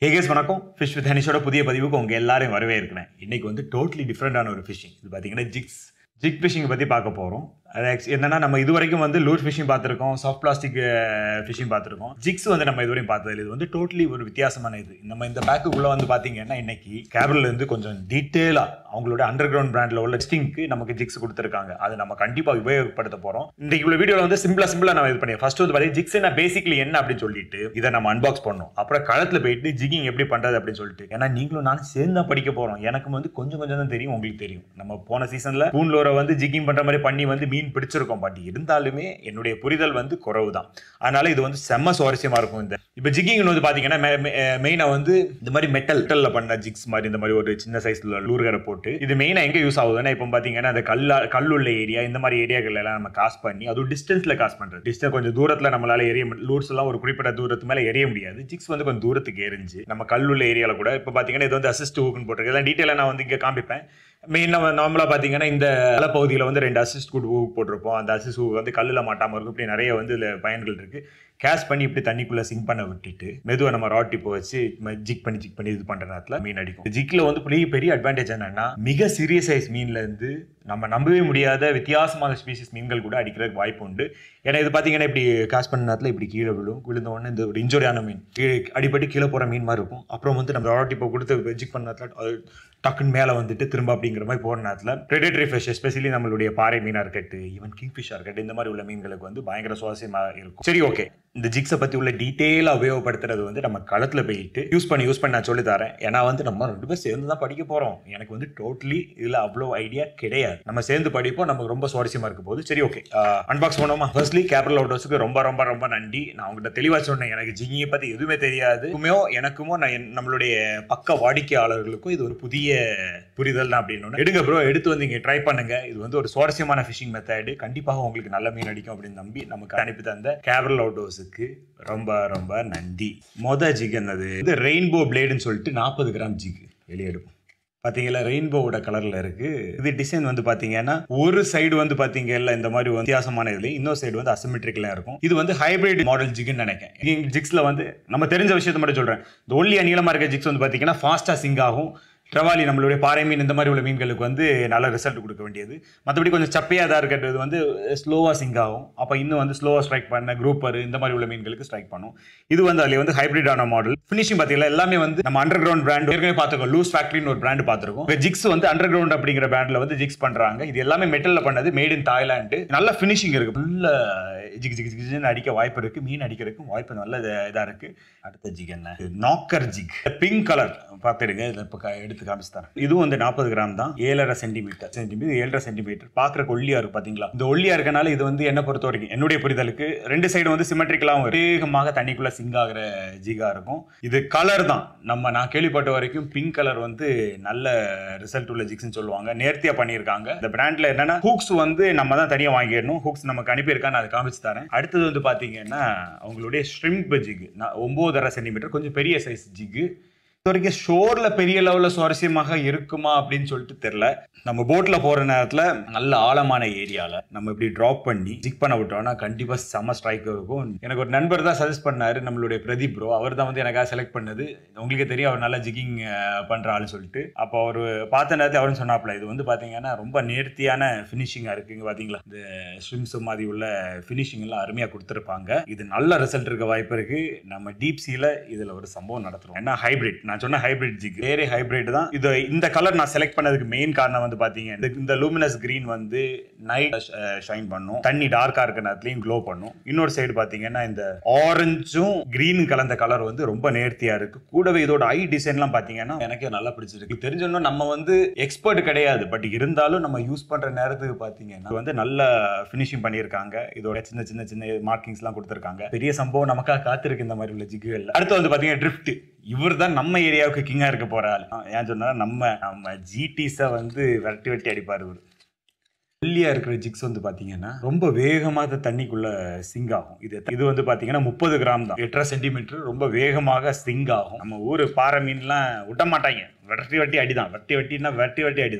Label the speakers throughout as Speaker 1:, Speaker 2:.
Speaker 1: ஹேகேஸ் வணக்கம் fish with ஹனிஷோட புதிய பதிவுக்கு உங்கள் எல்லாரையும் வரவே இருக்கிறேன் இன்னைக்கு வந்து டோட்டலி டிஃப்ரெண்டான ஒரு ஃபிஷிங் இது பார்த்தீங்கன்னா ஜிக்ஸ் ஜிக் ஃபிஷிங் பற்றி பார்க்க போகிறோம் அது actually என்னன்னா நம்ம இது வரைக்கும் வந்து லூட் ஃபிஷிங் பார்த்துருக்கோம் சாஃப்ட் பிளாஸ்டிக் ஃபிஷிங் பார்த்துருக்கோம் ஜிக்ஸ் வந்து நம்ம இதுவரையும் பார்த்தது இது வந்து டோட்டலி ஒரு வித்தியாசமான இது நம்ம இந்த பேக்குக்குள்ளே வந்து பார்த்தீங்கன்னா இன்னைக்கு கேபிள் இருந்து கொஞ்சம் டீட்டெயிலாக அவங்களோட அண்டர் கிரவுண்ட் பிராண்டில் உள்ள ஸ்டிங்க்கு நமக்கு ஜிக்ஸ் கொடுத்துருக்காங்க அதை நம்ம கண்டிப்பாக உபயோகப்படுத்த போகிறோம் இன்றைக்கு இவ்வளோ வீடியோவில் வந்து சிம்பிளாக சிம்பிளாக நம்ம இது பண்ணி ஃபர்ஸ்ட் வந்து பார்த்தீங்கன்னா ஜிக்ஸ் என்ன பேசிக்லி என்ன அப்படின்னு சொல்லிட்டு இதை நம்ம அன்பாக்ஸ் பண்ணோம் அப்புறம் களத்தில் போயிட்டு ஜிகிங் எப்படி பண்ணுறது அப்படின்னு சொல்லிட்டு ஏன்னா நீங்களும் நானும் சேர்ந்து தான் படிக்க போகிறோம் எனக்கு வந்து கொஞ்சம் கொஞ்சம் தான் தெரியும் உங்களுக்கு தெரியும் நம்ம போன சீசனில் பூன்லோரை வந்து ஜிகிங் பண்ணுற மாதிரி பண்ணி வந்து மீன் பிடிச்சிருக்கோம் பட் இருந்தாலுமே என்னுடைய புரிதல் வந்து குறைவு தான் அதனால இது வந்து செம்ம சுவாரஸ்யமா இருக்கும் இந்த இப்போ ஜிகிங் வந்து பார்த்தீங்கன்னா மெயினாக வந்து இந்த மாதிரி மெட்டல் மெட்டலில் பண்ண ஜிக்ஸ் மாதிரி இந்த மாதிரி ஒரு சின்ன சைஸ்ல லூர்கரை போட்டு இது மெயினாக எங்கே யூஸ் ஆகுதுன்னா இப்போ பார்த்தீங்கன்னா அந்த கல்லா கல்லுள்ள ஏரியா இந்த மாதிரி ஏரியாக்கள் எல்லாம் நம்ம காசு பண்ணி அதுவும் டிஸ்டன்ஸில் காசு பண்ணுறது டிஸ்டன்ஸ் கொஞ்சம் தூரத்தில் நம்மளால எரிய லூர்ஸ் எல்லாம் ஒரு குறிப்பிட்ட தூரத்து மேலே எரிய முடியாது ஜிக்ஸ் வந்து கொஞ்சம் தூரத்துக்கு எரிஞ்சு நம்ம கல்லுள்ள ஏரியாவில் கூட இப்போ பார்த்தீங்கன்னா இது வந்து அசிஸ்ட் ஹூக்குன்னு போட்டிருக்கு இதெல்லாம் டீட்டெயிலாக நான் வந்து இங்கே காமிப்பேன் மெயினாக நார்மலாக பார்த்தீங்கன்னா இந்த பகுதியில் வந்து ரெண்டு அசிஸ்ட் குட் ஹூக் போட்டிருப்போம் அந்த அசிஸ்ட் ஹூக் வந்து கல்லில் மாட்டாமல் இருக்கும் இப்படி நிறைய வந்து இதில் பயன்கள் இருக்குது கேஷ் பண்ணி இப்படி தண்ணிக்குள்ளே சிங்க் பண்ண விட்டுட்டு மெதுவாக நம்ம ராட் டிப்பை வச்சு ஜிக் பண்ணி ஜிக் பண்ணி இது பண்ணுற நேரத்தில் மீன் அடிக்கும் ஜிக்கில் வந்து பெரிய பெரிய அட்வான்டேஜ் என்னன்னா மிக சிறிய சைஸ் மீன்லேருந்து நம்ம நம்பவே முடியாத வித்தியாசமான ஸ்பீசிஸ் மீன்கள் கூட அடிக்கிறதுக்கு வாய்ப்பு உண்டு ஏன்னா இது பார்த்தீங்கன்னா இப்படி கேஷ் பண்ண நேரத்தில் இப்படி கீழே விழும் விழுந்த உடனே இந்த ஒரு இன்ஜுரியான மீன் கீழே அடிபட்டு கீழே போகிற மீன் மாதிரி இருக்கும் அப்புறம் வந்து நம்ம ராட் டிப்பை கொடுத்து ஜிக் பண்ண நேரத்தில் அது டக்குன்னு மேலே வந்துட்டு திரும்ப அப்படிங்கிற மாதிரி போகிற நேரத்தில் ப்ரெடேட்டரி ஃபிஷ் எஸ்பெஷலி நம்மளுடைய பாறை மீனாக இருக்கட்டும் ஈவன் கிங் ஃபிஷ்ஷாக இருக்கட்டும் இந்த மாதிரி உள்ள மீன்களுக்கு வந்து பயங்கர சுவாரஸ்யமாக இருக்கும் சரி ஓகே இந்த ஜிக்ஸை பற்றி உள்ள டீட்டெயிலாக உபயோகப்படுத்துறது வந்து நம்ம களத்தில் போயிட்டு யூஸ் பண்ணி யூஸ் பண்ணி நான் சொல்லி தரேன் ஏன்னா வந்து நம்ம ரெண்டு பேர் சேர்ந்து தான் படிக்க போகிறோம் எனக்கு வந்து டோட்டலி இதில் அவ்வளோ ஐடியா கிடையாது நம்ம சேர்ந்து படிப்போம் நமக்கு ரொம்ப சுவாரஸ்யமாக இருக்க போகுது சரி ஓகே அன்பாக்ஸ் பண்ணுவோமா ஃபர்ஸ்ட்லி கேபிட்டல் அவுட்டர்ஸுக்கு ரொம்ப ரொம்ப ரொம்ப நன்றி நான் உங்கள்கிட்ட தெளிவாக சொன்னேன் எனக்கு ஜிங்கியை பற்றி எதுவுமே தெரியாது உண்மையோ எனக்குமோ நான் என்- நம்மளுடைய பக்க வாடிக்கையாளர்களுக்கும் இது ஒரு புதிய புரிதல் தான் அப்படின்னு எடுங்க ப்ரோ எடுத்து வந்து இங்கே ட்ரை பண்ணுங்க இது வந்து ஒரு சுவாரஸ்யமான ஃபிஷிங் மெத்தடு கண்டிப்பாக உங்களுக்கு நல்ல மீன் அடிக்கும் அப்படின்னு நம்பி நமக்கு அனுப்பி தந்த கேபிரல் அவுட்டோஸுக்கு ரொம்ப ரொம்ப நன்றி மொத ஜிக் என்னது இது ரெயின்போ பிளேடுன்னு சொல்லிட்டு நாற்பது கிராம் ஜிக் வெளியெடுப்போம் பாத்தீங்களா ரெயின்போவோட கலர்ல இருக்கு இது டிசைன் வந்து பாத்தீங்கன்னா ஒரு சைடு வந்து பாத்தீங்கல்ல இந்த மாதிரி வந்து வித்தியாசமான இதுல இன்னொரு சைடு வந்து அசிமெட்ரிக்கலா இருக்கும் இது வந்து ஹைபிரிட் மாடல் ஜிக்னு நினைக்கிறேன் ஜிக்ஸ்ல வந்து நம்ம தெரிஞ்ச விஷயத்த மட்டும் சொல்றேன் இந்த ஒல்லியா நீளமா இருக்க ஜிக்ஸ் வந்து பாத்தீங்கன்னா ஃபாஸ்டா சிங்க் ஆகும் ட்ரவாலி நம்மளுடைய பாறை மீன் இந்த மாதிரி உள்ள மீன்களுக்கு வந்து நல்ல ரிசல்ட் கொடுக்க வேண்டியது மற்றபடி கொஞ்சம் சப்பையாக தான் இருக்கிறது வந்து ஸ்லோவாக சிங்க் ஆகும் அப்போ இன்னும் வந்து ஸ்லோவாக ஸ்ட்ரைக் பண்ண குரூப்பர் இந்த மாதிரி உள்ள மீன்களுக்கு ஸ்ட்ரைக் பண்ணும் இது வந்து அதில் வந்து ஹைப்ரிடான மாடல் ஃபினிஷிங் பார்த்தீங்களா எல்லாமே வந்து நம்ம அண்டர் கிரவுண்ட் பிராண்ட் ஏற்கனவே பார்த்துருக்கோம் லூஸ் ஃபேக்ட்ரின்னு ஒரு பிராண்ட் பார்த்துருக்கோம் ஜிக்ஸ் வந்து அண்டர் கிரவுண்ட் அப்படிங்கிற பிராண்டில் வந்து ஜிக்ஸ் பண்ணுறாங்க இது எல்லாமே மெட்டலில் பண்ணது மேட் இன் தாய்லாண்டு நல்ல ஃபினிஷிங் இருக்கு ஃபுல்ல ஜிக் ஜிக் ஜிக்னு அடிக்க வாய்ப்பு இருக்கு மீன் அடிக்கிறதுக்கும் வாய்ப்பு நல்ல இதாக இருக்கு அடுத்த ஜிக் என்ன நாக்கர் ஜிக் பிங்க் கலர் பார்த்துடுங்க இதில் இப்போ எடுத்து காமிச்சு தரேன் இதுவும் வந்து நாற்பது கிராம் தான் ஏழரை சென்டிமீட்டர் சென்டிமீட்டர் ஏழரை சென்டிமீட்டர் பார்க்குறக்கு ஒல்லியா இருக்கு பார்த்தீங்களா இந்த ஒல்லியா இருக்கனால இது வந்து என்ன பொறுத்த வரைக்கும் என்னுடைய புரிதலுக்கு ரெண்டு சைடு வந்து சிமெட்ரிக்கலாகவும் வேகமாக தண்ணிக்குள்ள சிங்க் ஆகிற ஜிகா இருக்கும் இது கலர் தான் நம்ம நான் கேள்விப்பட்ட வரைக்கும் பிங்க் கலர் வந்து நல்ல ரிசல்ட் உள்ள ஜிக்ஸ்னு சொல்லுவாங்க நேர்த்தியா பண்ணியிருக்காங்க இந்த பிராண்ட்ல என்னன்னா ஹூக்ஸ் வந்து நம்ம தான் தனியாக வாங்கிடணும் ஹூக்ஸ் நமக்கு அனுப்பியிருக்கா நான் அதை காமிச்சு தரேன் அடுத்தது வந்து பார்த்தீங்கன்னா அவங்களுடைய ஷ்ரிம்ப் ஜிக் ஒம்போதரை சென்டிமீட்டர் கொஞ்சம் பெரிய சைஸ் ஜிக்கு இது வரைக்கும் ஷோர்ல பெரிய லெவல்ல சுவாரஸ்யமாக இருக்குமா அப்படின்னு சொல்லிட்டு தெரியல நம்ம போட்ல போற நேரத்துல நல்ல ஆழமான ஏரியால நம்ம இப்படி டிராப் பண்ணி ஜிக் பண்ண விட்டோம்னா கண்டிப்பா செம ஸ்ட்ரைக் இருக்கும் எனக்கு ஒரு நண்பர் தான் சஜஸ்ட் பண்ணாரு நம்மளுடைய பிரதீப் ப்ரோ அவர் தான் வந்து எனக்காக செலக்ட் பண்ணது உங்களுக்கே தெரியும் அவர் நல்லா ஜிக்கிங் பண்ற ஆளு சொல்லிட்டு அப்போ அவர் பார்த்த நேரத்தில் அவரும் சொன்னாப்ல இது வந்து பாத்தீங்கன்னா ரொம்ப நேர்த்தியான ஃபினிஷிங்கா இருக்குங்க பாத்தீங்களா இந்த ஸ்விம்ஸ் மாதிரி உள்ள ஃபினிஷிங் எல்லாம் அருமையா கொடுத்துருப்பாங்க இது நல்ல ரிசல்ட் இருக்க வாய்ப்பு இருக்கு நம்ம டீப் சீல இதுல ஒரு சம்பவம் நடத்துறோம் ஏன்னா ஹைபிரிட் நான் சொன்ன ஹைபிரிட் ஜிக் வேறே ஹைபிரிட் தான் இது இந்த கலர் நான் செலக்ட் பண்ணதுக்கு மெயின் காரணம் வந்து பாத்தீங்க இந்த- இந்த லூமினஸ் கிரீன் வந்து நைட் ஷைன் பண்ணும் தண்ணி டார்க்கா இருக்க நேரத்துலயும் க்ளோ பண்ணும் இன்னொரு சைடு பாத்தீங்கன்னா இந்த ஆரஞ்சும் கிரீன் கலந்த கலர் வந்து ரொம்ப நேர்த்தியா இருக்கு கூடவே இதோட ஐ டிசைன்லாம் பாத்தீங்கன்னா எனக்கே நல்லா பிடிச்சிருக்கு தெரிஞ்சோன்னா நம்ம வந்து எக்ஸ்பர்ட் கிடையாது பட் இருந்தாலும் நம்ம யூஸ் பண்ற நேரத்துக்கு பாத்தீங்கன்னா இது வந்து நல்ல ஃபினிஷிங் பண்ணியிருக்காங்க இதோட சின்ன சின்ன சின்ன மார்க்கிங்ஸ்லாம் கொடுத்துருக்காங்க பெரிய சம்பவம் நமக்காக காத்திருக்கு இந்த மாதிரி உள்ள ஜிக்குகள் அடுத்து வந்து பாத்தீங்கன்னா ட்ரிஃப்ட் இவர் தான் நம்ம ஏரியாவுக்கு கிங்கா இருக்க போற ஆள் ஏன் சொன்னா நம்ம நம்ம ஜிடிஸை வந்து விரட்டி வெட்டி அடிப்பார் இவர் ஒல்லியா இருக்கிற ஜிக்ஸ் வந்து பாத்தீங்கன்னா ரொம்ப வேகமாக தண்ணிக்குள்ள சிங்க் ஆகும் இது இது வந்து பாத்தீங்கன்னா முப்பது கிராம் தான் எட்டரை சென்டிமீட்டர் ரொம்ப வேகமாக சிங்க் ஆகும் நம்ம ஊர் பாறை மீன்லாம் விட மாட்டாங்க வெட்டி வெட்டி அடிதான் வெட்டி வெட்டினா வெட்டி வெட்டி அடிதான்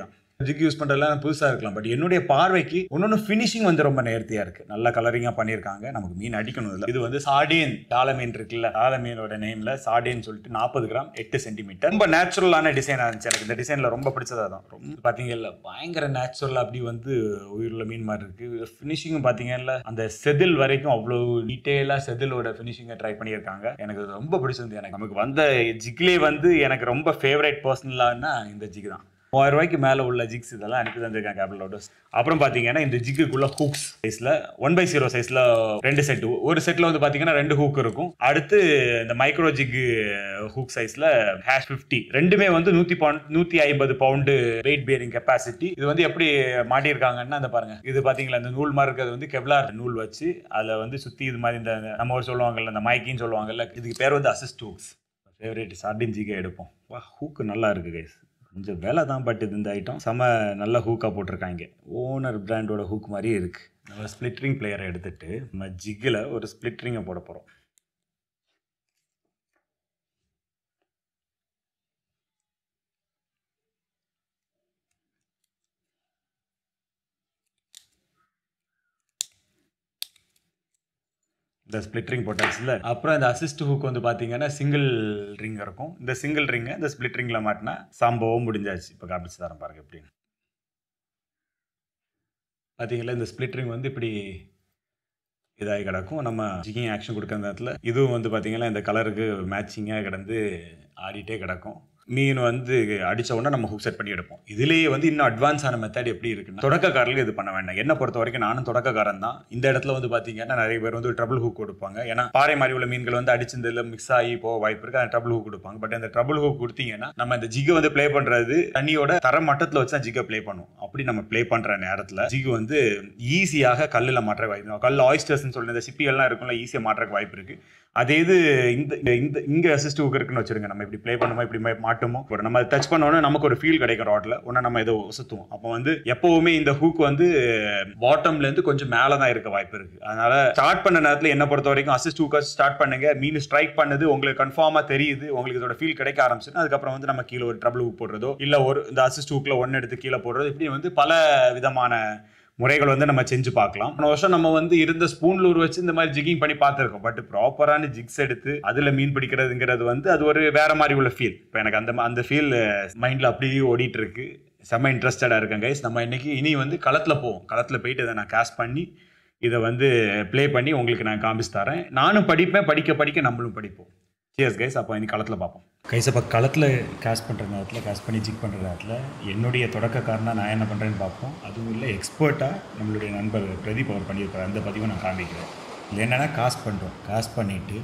Speaker 1: ஜிக் யூஸ் பண்ணுறதுலாம் புதுசாக இருக்கலாம் பட் என்னுடைய பார்வைக்கு இன்னொன்று ஃபினிஷிங் வந்து ரொம்ப நேர்த்தியாக இருக்குது நல்ல கலரிங்காக பண்ணியிருக்காங்க நமக்கு மீன் அடிக்கணும் இல்லை இது வந்து சாடியன் தாள மீன் இருக்குல்ல தாள மீனோட நேமில் சாடியன் சொல்லிட்டு நாற்பது கிராம் எட்டு சென்டிமீட்டர் ரொம்ப நேச்சுரலான டிசைனாக இருந்துச்சு எனக்கு இந்த டிசைனில் ரொம்ப பிடிச்சதா தான் ரொம்ப பார்த்தீங்கல்ல பயங்கர நேச்சுரலாக அப்படி வந்து உயிருள்ள மீன் மாதிரி இருக்குது ஃபினிஷிங்கும் பார்த்தீங்கல்ல அந்த செதில் வரைக்கும் அவ்வளோ டீட்டெயிலாக செதிலோட ஃபினிஷிங்கை ட்ரை பண்ணியிருக்காங்க எனக்கு அது ரொம்ப பிடிச்சிருந்து எனக்கு நமக்கு வந்த ஜிக்லே வந்து எனக்கு ரொம்ப ஃபேவரட் பர்சனலானா இந்த ஜிக் தான் மூவாயிரம் ரூபாய்க்கு மேலே உள்ள ஜிக்ஸ் இதெல்லாம் அனுப்பி தந்திருக்காங்க கேபிள் ஆட்டோஸ் அப்புறம் பார்த்தீங்கன்னா இந்த ஜிக்குக்குள்ள ஹூக்ஸ் சைஸில் ஒன் பை ஜீரோ சைஸில் ரெண்டு செட் ஒரு செட்டில் வந்து பார்த்தீங்கன்னா ரெண்டு ஹூக் இருக்கும் அடுத்து இந்த மைக்ரோ ஜிக் ஹூக் சைஸில் ஹேஷ் ஃபிஃப்டி ரெண்டுமே வந்து நூற்றி பவுண்ட் நூற்றி ஐம்பது பவுண்டு வெயிட் பேரிங் கெப்பாசிட்டி இது வந்து எப்படி மாட்டியிருக்காங்கன்னா அந்த பாருங்க இது பார்த்தீங்களா இந்த நூல் மாதிரி இருக்கிறது வந்து கெவ்லார் நூல் வச்சு அதில் வந்து சுற்றி இது மாதிரி இந்த நம்ம ஒரு சொல்லுவாங்கல்ல இந்த மைக்கின்னு சொல்லுவாங்கல்ல இதுக்கு பேர் வந்து அசிஸ்ட் ஹூக்ஸ் ஃபேவரேட் சார்டின் ஜிகே எடுப்போம் வா ஹூக்கு நல்லா இருக்குது கைஸ் கொஞ்சம் வேலை தான் பட் இது இந்த ஐட்டம் செம நல்ல ஹூக்காக போட்டிருக்காங்க ஓனர் பிராண்டோட ஹூக் மாதிரியே இருக்குது நம்ம ஸ்பிளிட்ரிங் பிளேயரை எடுத்துட்டு நம்ம ஜிக்கில் ஒரு ஸ்பிளிட்ரிங்கை போட போகிறோம் இந்த ஸ்பிளிட் ரிங் போட்டாச்சுல அப்புறம் இந்த அசிஸ்ட் ஹூக் வந்து பார்த்தீங்கன்னா சிங்கிள் ரிங் இருக்கும் இந்த சிங்கிள் ரிங்கை இந்த ஸ்பிளிட் ரிங்கில் மாட்டினா சம்பவம் முடிஞ்சாச்சு இப்போ காப்பிச்சு தரேன் பாருங்க எப்படின்னு பார்த்தீங்களா இந்த ஸ்பிளிட் ரிங் வந்து இப்படி இதாகி கிடக்கும் நம்ம ஜிக்கிங் ஆக்ஷன் கொடுக்குற நேரத்தில் இதுவும் வந்து பார்த்தீங்கன்னா இந்த கலருக்கு மேட்சிங்காக கிடந்து ஆடிட்டே கிடக்கும் மீன் வந்து அடிச்ச உடனே நம்ம ஹுக் செட் பண்ணி எடுப்போம் இதுலேயே வந்து இன்னும் அட்வான்ஸான மெத்தட் எப்படி இருக்குன்னா தொடக்கக்காரர்களுக்கு இது பண்ண வேண்டாம் என்ன பொறுத்த வரைக்கும் நானும் தொடக்கக்காரன் தான் இந்த இடத்துல வந்து பார்த்தீங்கன்னா நிறைய பேர் வந்து ட்ரபிள் ஹூக் கொடுப்பாங்க ஏன்னா பாறை மாதிரி உள்ள மீன்கள் வந்து அடிச்சதில் மிக்ஸ் ஆகி போக வாய்ப்பு இருக்கு அந்த ட்ரபிள் ஹூக் கொடுப்பாங்க பட் அந்த ட்ரபிள் ஹூக் கொடுத்தீங்கன்னா நம்ம இந்த ஜிகை வந்து ப்ளே பண்ணுறது தண்ணியோட தர மட்டத்தில் வச்சு தான் ஜிகை ப்ளே பண்ணுவோம் அப்படி நம்ம ப்ளே பண்ணுற நேரத்தில் ஜிகு வந்து ஈஸியாக கல்லில் மாற்ற வாய்ப்பு கல் ஆயிஸ்டர்ஸ்னு சொல்லி இந்த சிப்பிகள்லாம் இருக்கும்ல ஈஸியாக மாற்றக்கு வாய்ப்பு இருக்கு அதே இது இந்த இந்த இங்கே அசிஸ்ட் ஹூக் இருக்குன்னு வச்சிருங்க நம்ம இப்படி ப்ளே பண்ணுமோ இப்படி மாட்டுமோ ஒரு நம்ம டச் பண்ணோன்னா நமக்கு ஒரு ஃபீல் கிடைக்கும் ராட்ல உடனே நம்ம இதை சுற்றுவோம் அப்போ வந்து எப்போவுமே இந்த ஹூக் வந்து பாட்டம்ல இருந்து கொஞ்சம் மேலே தான் இருக்க வாய்ப்பு இருக்கு அதனால ஸ்டார்ட் பண்ண நேரத்தில் என்ன பொறுத்த வரைக்கும் அசிஸ்ட் ஹூக்கை ஸ்டார்ட் பண்ணுங்க மீன் ஸ்ட்ரைக் பண்ணுது உங்களுக்கு கன்ஃபார்மாக தெரியுது உங்களுக்கு இதோட ஃபீல் கிடைக்க ஆரம்பிச்சுன்னா அதுக்கப்புறம் வந்து நம்ம கீழே ஒரு ட்ரபிள் ஹூக் போடுறதோ இல்லை ஒரு இந்த அசிஸ்ட் ஹூக்கில் ஒன்று எடுத்து கீழே போடுறதோ இப்படி வந்து பல விதமான முறைகள் வந்து நம்ம செஞ்சு பார்க்கலாம் போன வருஷம் நம்ம வந்து இருந்த ஸ்பூன் லூர் வச்சு இந்த மாதிரி ஜிகிங் பண்ணி பார்த்துருக்கோம் பட் ப்ராப்பரான ஜிக்ஸ் எடுத்து அதில் மீன் பிடிக்கிறதுங்கிறது வந்து அது ஒரு வேற மாதிரி உள்ள ஃபீல் இப்போ எனக்கு அந்த அந்த ஃபீல் மைண்டில் அப்படியே ஓடிட்டு இருக்கு செம்ம இன்ட்ரெஸ்டடாக இருக்கேன் கைஸ் நம்ம இன்னைக்கு இனி வந்து களத்தில் போவோம் களத்தில் போயிட்டு இதை நான் கேஷ் பண்ணி இதை வந்து ப்ளே பண்ணி உங்களுக்கு நான் காமிச்சு தரேன் நானும் படிப்பேன் படிக்க படிக்க நம்மளும் படிப்போம் சியர்ஸ் கைஸ் அப்போ இனி களத்தில் பார்ப்போம் கைஸ் அப்போ களத்தில் கேஷ் பண்ணுற நேரத்தில் கேஷ் பண்ணி ஜிக் பண்ணுற நேரத்தில் என்னுடைய தொடக்கக்காரனாக நான் என்ன பண்ணுறேன்னு பார்ப்போம் அதுவும் இல்லை எக்ஸ்பர்ட்டாக நம்மளுடைய நண்பர் பிரதீப் அவர் பண்ணியிருப்பார் அந்த பதிவை நான் காமிக்கிறேன் இல்லை என்னென்னா காசு பண்ணுறோம் காசு பண்ணிவிட்டு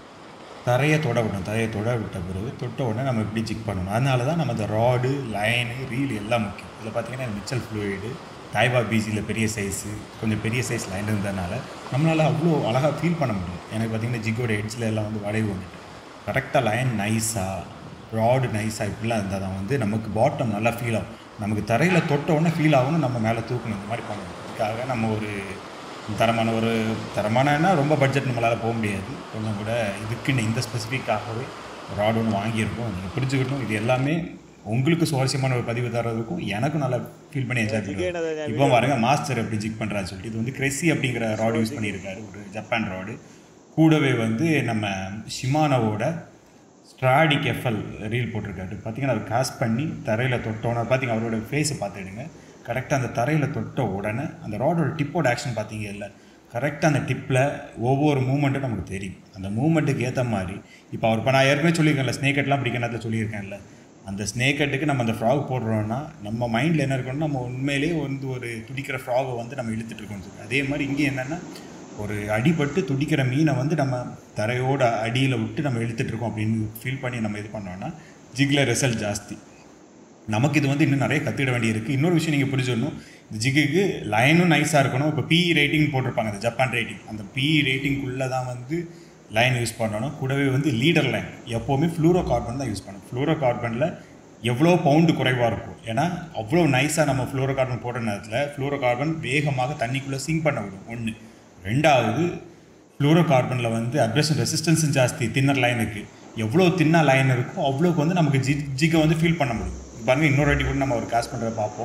Speaker 1: தரையை தொட விடணும் தரையை தொட விட்ட பிறகு தொட்ட உடனே நம்ம எப்படி ஜிக் பண்ணணும் அதனால தான் நம்ம இந்த ராடு லைனு ரீல் எல்லாம் முக்கியம் இதில் பார்த்தீங்கன்னா மிச்சல் ஃப்ளூயிடு தாய்வா பிசியில் பெரிய சைஸு கொஞ்சம் பெரிய சைஸ் லைன் இருந்ததுனால நம்மளால் அவ்வளோ அழகாக ஃபீல் பண்ண முடியும் எனக்கு பார்த்தீங்கன்னா ஜிக்கோட ஹெட்ஸில் எல்லாம் வந்து வளைவு வந்துட்டு கரெக்டாக லைன் நைஸாக ராடு நைஸாக இப்படிலாம் இருந்தால் தான் வந்து நமக்கு பாட்டம் நல்லா ஃபீல் ஆகும் நமக்கு தரையில் தொட்ட உடனே ஃபீல் ஆகணும் நம்ம மேலே தூக்கணும் இந்த மாதிரி பண்ணணும் இதுக்காக நம்ம ஒரு தரமான ஒரு தரமானன்னா ரொம்ப பட்ஜெட் நம்மளால் போக முடியாது கொஞ்சம் கூட இதுக்குன்னு இந்த ஸ்பெசிஃபிக்காகவே ராடு ஒன்று வாங்கியிருக்கோம் நீங்கள் புரிஞ்சுக்கணும் இது எல்லாமே உங்களுக்கு சுவாரஸ்யமான ஒரு பதிவு தரதுக்கும் எனக்கும் நல்லா ஃபீல் பண்ணி என்ஜாய் பண்ணுவேன் இப்போ பாருங்க மாஸ்டர் எப்படி ஜிக் பண்ணுறான்னு சொல்லிட்டு இது வந்து கிரெஸி அப்படிங்கிற ராடு யூஸ் பண்ணியிருக்காரு ஒரு ஜப்பான் ராடு கூடவே வந்து நம்ம ஷிமானோவோட ஸ்ட்ராடிக் எஃப்எல் ரீல் போட்டிருக்காரு பார்த்தீங்கன்னா அதை காஸ் பண்ணி தரையில் தொட்டோன்னே பார்த்தீங்க அவரோட ஃபேஸை பார்த்துடுங்க கரெக்டாக அந்த தரையில் தொட்ட உடனே அந்த ராடோட டிப்போட ஆக்ஷன் பார்த்தீங்க இல்லை கரெக்டாக அந்த டிப்பில் ஒவ்வொரு மூமெண்ட்டும் நமக்கு தெரியும் அந்த மூமெண்ட்டுக்கு ஏற்ற மாதிரி இப்போ அவர் இப்போ நான் ஏற்கனவே சொல்லியிருக்கேன்ல ஸ்னேக் கட்லாம் பிடிக்க நேரத்தில் சொல்லியிருக்கேன்ல அந்த ஸ்னேக் கட்டுக்கு நம்ம அந்த ஃப்ராக் போடுறோன்னா நம்ம மைண்டில் என்ன இருக்கணும்னா நம்ம உண்மையிலேயே வந்து ஒரு துடிக்கிற ஃப்ராகை வந்து நம்ம இழுத்துட்டு இருக்கோம் சொல்லி அதே மாதிரி இங்கே என்னென்னா ஒரு அடிபட்டு துடிக்கிற மீனை வந்து நம்ம தரையோட அடியில் விட்டு நம்ம இழுத்துட்டு இருக்கோம் அப்படின்னு ஃபீல் பண்ணி நம்ம இது பண்ணோன்னா ஜிகில் ரிசல்ட் ஜாஸ்தி நமக்கு இது வந்து இன்னும் நிறைய கற்றுக்கிட வேண்டியிருக்கு இன்னொரு விஷயம் நீங்கள் புரிஞ்சிடணும் இந்த ஜிகுக்கு லைனும் நைஸாக இருக்கணும் இப்போ பிஇ ரேட்டிங் போட்டிருப்பாங்க அந்த ஜப்பான் ரேட்டிங் அந்த பிஇ ரேட்டிங்குள்ளே தான் வந்து லைன் யூஸ் பண்ணணும் கூடவே வந்து லீடர் லைன் எப்போவுமே ஃப்ளூரோ கார்பன் தான் யூஸ் பண்ணணும் ஃப்ளூரோ கார்பனில் எவ்வளோ பவுண்டு குறைவாக இருக்கும் ஏன்னா அவ்வளோ நைஸாக நம்ம ஃப்ளூரோ கார்பன் போடுற நேரத்தில் ஃப்ளூரோ கார்பன் வேகமாக தண்ணிக்குள்ளே சிங்க் பண்ண விடும் ஒன்று ரெண்டாவது ஃப்ளூரோ கார்பனில் வந்து அப்ரேஷன் ரெசிஸ்டன்ஸும் ஜாஸ்தி தின்னர் லைனுக்கு எவ்வளோ தின்னா லைன் இருக்கோ அவ்வளோக்கு வந்து நமக்கு ஜி ஜிக்கை வந்து ஃபீல் பண்ண முடியும் பாருங்கள் இன்னொரு வாட்டி கூட நம்ம ஒரு காசு பண்ணுறத பார்ப்போம்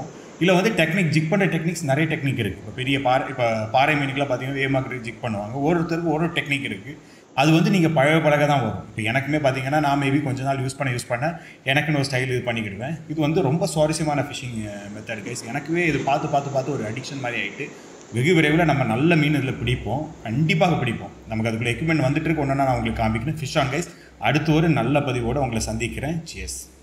Speaker 2: இதில் வந்து டெக்னிக் ஜிக் பண்ணுற டெக்னிக்ஸ் நிறைய டெக்னிக் இருக்குது இப்போ பெரிய பாறை இப்போ பாறை மீனுக்கெலாம் பார்த்தீங்கன்னா வேமாக்கு ஜிக் பண்ணுவாங்க ஒரு ஒருத்தருக்கு ஒரு டெக்னிக் இருக்குது அது வந்து நீங்கள் பழக பழக தான் வரும் இப்போ எனக்குமே பார்த்தீங்கன்னா நான் மேபி கொஞ்ச நாள் யூஸ் பண்ண யூஸ் பண்ண எனக்குன்னு ஒரு ஸ்டைல் இது பண்ணிக்கிடுவேன் இது வந்து ரொம்ப சுவாரஸ்யமான ஃபிஷிங் மெத்தட் கைஸ் எனக்குவே இது பார்த்து பார்த்து பார்த்து ஒரு அடிக்ஷன் மாதிரி ஆகிட்டு வெகு விரைவில் நம்ம நல்ல மீன் இதில் பிடிப்போம் கண்டிப்பாக பிடிப்போம் நமக்கு அதுக்குள்ள எக்யூப்மெண்ட் வந்துட்டு இருக்கு ஒன்றா நான் உங்களுக்கு காமிக்கிறேன் ஃபிஷ் ஆன் கைஸ் அடுத்து ஒரு நல்ல பதிவோடு உங்களை சந்திக்கிறேன் சியஸ்